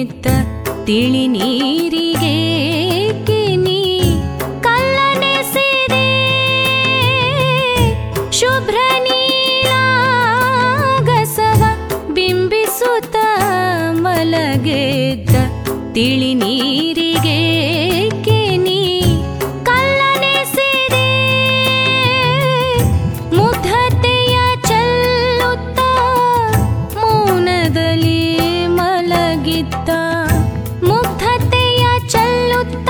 ಮಲಗೆದ್ದ ತಿಳಿ ನೀರಿಗೆ ಕಿನಿ ಕಲ್ಲನೆಸೆದೆ ಶುಭ್ರ ನೀಲಾಗಸವ ಬಿಂಬಿಸುತ್ತ ಮಲಗೆದ್ದ ತಿಳಿ ನೀರಿಗೆ ಕಿನಿ ಕಲ್ಲನೆಸೆದೆ ಮುಗ್ಧತೆಯ ಚೆಲ್ಲುತ್ತ ಮೌನದಲ್ಲಿ ಮಲಗಿದ್ದ ಮುಗ್ಧತೆಯ ಚೆಲ್ಲುತ್ತ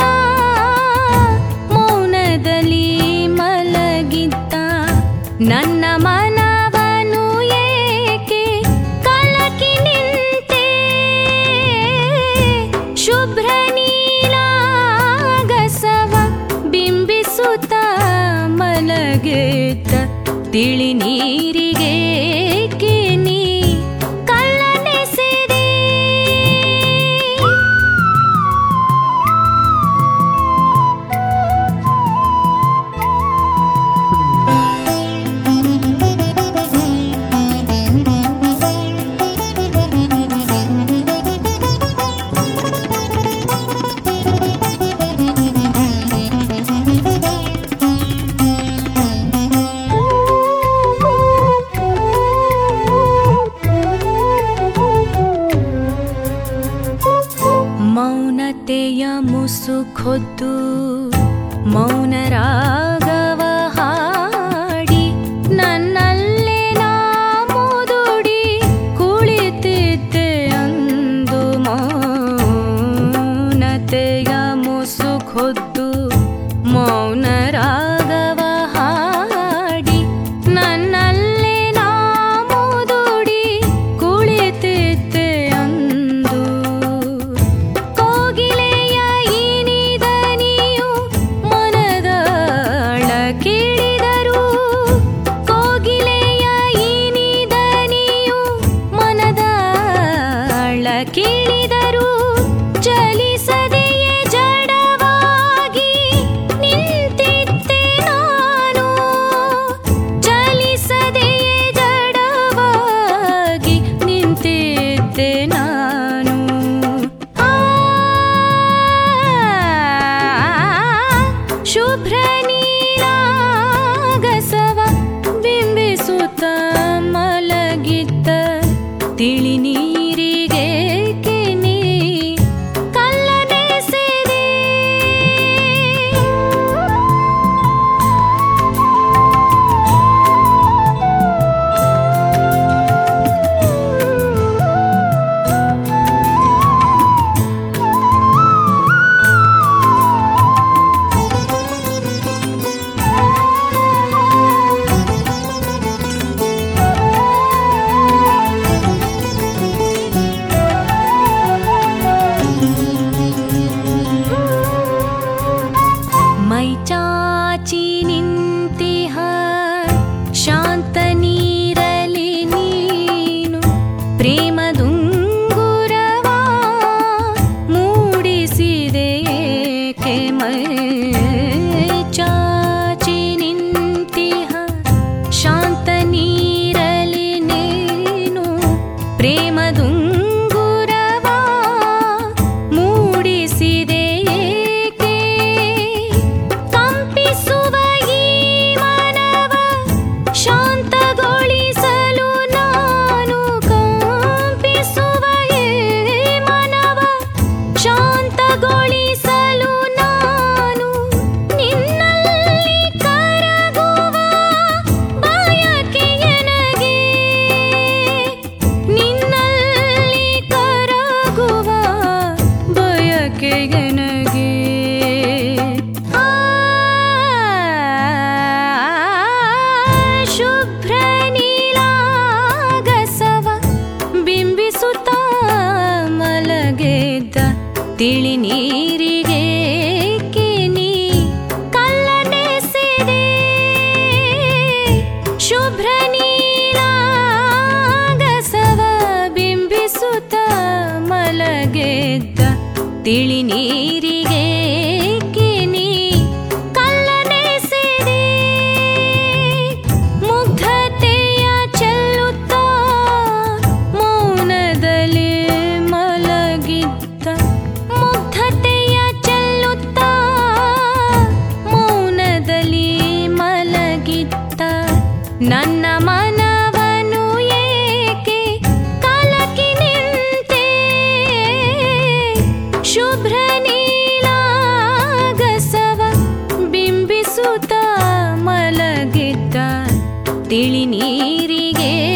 ಮೌನದಲ್ಲಿ ಮಲಗಿದ್ದ ನನ್ನ ಮನವನು ಏಕೆ ಕಲಕಿ ನಿಂತೆ ಶುಭ್ರ ನೀಲಾಗಸವ ಬಿಂಬಿಸುತ್ತ ಮಲಗಿದ್ದ ತಿಳಿ ನೀರಿಗೆ ಕಿನಿ ಕಲ್ಲನೆಸೆದೆ ಮೌನತೆಯ ಮುಸುಖೊದ್ದು ಮೌನ ರಾಗವ ಹಾಡಿ ನನ್ನಲ್ಲೇ ನಾ ಮುದುಡಿ ಕುಳಿತಿದ್ದೆ ಅಂದು ಮೌನತೆಯ ಮುಸುಖೊದ್ದು ಮೌನ ರಾಗವ ಹಾಡಿ ನನ್ನಲ್ಲೇ ನಾ ಮುದುಡಿ ಕುಳಿತಿದ್ದೆ ಅಂದು ಕೋಗಿಲೆಯ ಇನಿದನಿಯು ಮನದಾಳ ಕೇಳಿದರು ಕೋಗಿಲೆಯ ಇನಿದನಿಯು ಮನದಾಳ ಕೇಳಿದರು ಚಲಿಸದೆಯೇ ಜಡವಾಗಿ ನಿಂತಿದ್ದೆ ನಾನು ಚಲಿಸದೆಯೇ ಜಡವಾಗಿ ನಿಂತಿದ್ದೆ ನಾನು ಆ ಶುಭ್ರ ನೀಲಾಗಸವ ಬಿಂಬಿಸುತ್ತ ಮಲಗಿದ್ದ ತಿಳಿ ನೀರಿಗೆ ಕಿನಿ ಕಲ್ಲನೆಸೆದೆ ಮೈ ಚಾಚಿ ನಿಂತಿಹ ಶಾಂತ ನೀರಲಿ ನೀನು ಪ್ರೇಮದುಂಗುರವ ಮೂಡಿಸಿದೆ ಏಕೆ ಮೈ ಚಾಚಿ ನಿಂತಿಹ ಶಾಂತ ನೀರಲಿ ನೀನು ಪ್ರೇಮದುಂಗುರವ ಮೂಡಿಸಿದೆ ಏಕೆ ಕಂಪಿಸುವ ಈ ಮನವ ಶಾಂತಗೊಳಿಸಲು ನಾನು ಕಂಪಿಸುವ ಈ ಮನವ ಶಾಂತಗೊಳಿಸಲು ನಾನು ನಿನ್ನಲ್ಲಿ ಕರಗುವ ಬಯಕೆ ನನಗೆ ನಿನ್ನಲ್ಲಿ ಕರಗುವ ಬಯಕೆ ನನಗೆ ಆ, ಶುಭ್ರ ನೀಲಾಗಸವ ಬಿಂಬಿಸುತ್ತ ಮಲಗೆದ್ದ ತಿಳಿ ನೀರಿಗೆ ಕಿನಿ ಕಲ್ಲನೆಸೆದೆ ಶುಭ್ರ ನೀಲಾಗಸವ ಬಿಂಬಿಸುತ್ತ ಮಲಗೆದ್ದ ತಿಳಿ ನೀರಿಗೆ ಕಿನಿ ಕಲ್ಲನೆಸೆದೆ ಮುಗ್ಧತೆಯ ಚೆಲ್ಲುತ್ತ ಮೌನದಲ್ಲಿ ಮಲಗಿದ್ದ ನನ್ನ ಮನವನು ಏಕೆ ಕಲಕಿ ನಿಂತೆ ಶುಭ್ರ ನೀಲಾಗಸವ ಬಿಂಬಿಸುತ್ತ ಮಲಗಿದ್ದ ತಿಳಿ ನೀರಿಗೆ